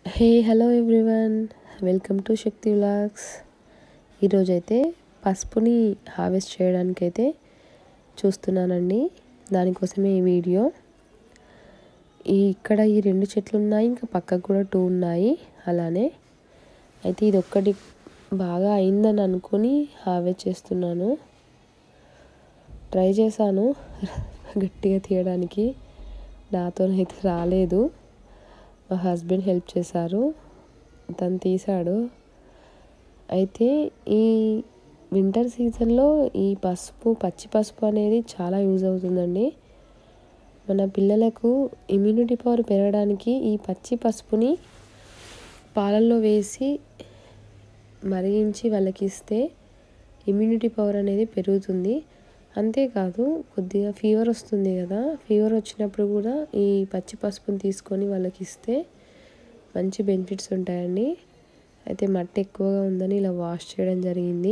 hey hello everyone welcome to Shakti vlogs ఈరోజైతే పసుపుని harvest చేయడానికైతే చూస్తున్నానండి దానికోసమే ఈ వీడియో ఈ ఇక్కడ ఈ రెండు చెట్లు ఉన్నాయి ఇంకా పక్కకు కూడా టూ ఉన్నాయి అలానే అయితే ఇది ఒక్కటి బాగా అయిందని అనుకుని హార్వెస్ట్ చేస్తున్నాను ట్రై చేశాను గట్టిగా తీయడానికి నాతోనైతే రాలేదు మా హస్బెండ్ హెల్ప్ చేశారు తను తీశాడు అయితే ఈ వింటర్ సీజన్లో ఈ పసుపు పచ్చి పసుపు అనేది చాలా యూజ్ అవుతుందండి మన పిల్లలకు ఇమ్యూనిటీ పవర్ పెరగడానికి ఈ పచ్చి పసుపుని పాలల్లో వేసి మరిగించి వాళ్ళకి ఇస్తే ఇమ్యూనిటీ పవర్ అనేది పెరుగుతుంది అంతేకాదు కొద్దిగా ఫీవర్ వస్తుంది కదా ఫీవర్ వచ్చినప్పుడు కూడా ఈ పచ్చి పసుపుని తీసుకొని వాళ్ళకి ఇస్తే మంచి బెనిఫిట్స్ ఉంటాయండి అయితే మట్టి ఎక్కువగా ఉందని ఇలా వాష్ చేయడం జరిగింది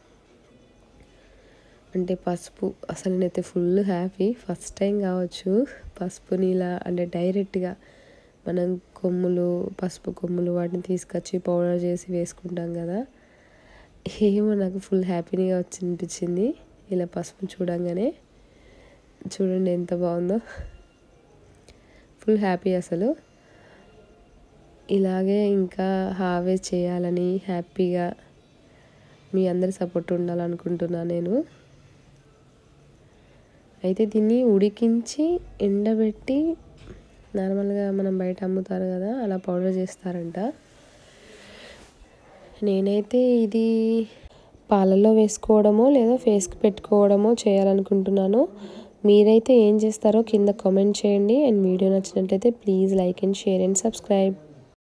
అంటే పసుపు అసలు నేనైతే ఫుల్ హ్యాపీ ఫస్ట్ టైం కావచ్చు పసుపుని ఇలా అంటే డైరెక్ట్గా మనం కొమ్ములు పసుపు కొమ్ములు వాటిని తీసుకొచ్చి పౌడర్ చేసి వేసుకుంటాం కదా ఏమో నాకు ఫుల్ హ్యాపీగా వచ్చి అనిపించింది ఇలా పసుపు చూడంగానే చూడండి ఎంత బాగుందో ఫుల్ హ్యాపీ అసలు ఇలాగే ఇంకా హార్వెస్ట్ చేయాలని హ్యాపీగా మీ అందరి సపోర్ట్ ఉండాలనుకుంటున్నాను నేను అయితే దీన్ని ఉడికించి ఎండబెట్టి నార్మల్గా మనం బయట అమ్ముతారు కదా అలా పౌడర్ చేస్తారంట నేనైతే ఇది పాలల్లో వేసుకోవడమో లేదా ఫేస్కి పెట్టుకోవడమో చేయాలనుకుంటున్నాను మీరైతే ఏం చేస్తారో కింద కామెంట్ చేయండి అండ్ వీడియో నచ్చినట్లయితే please like and share and subscribe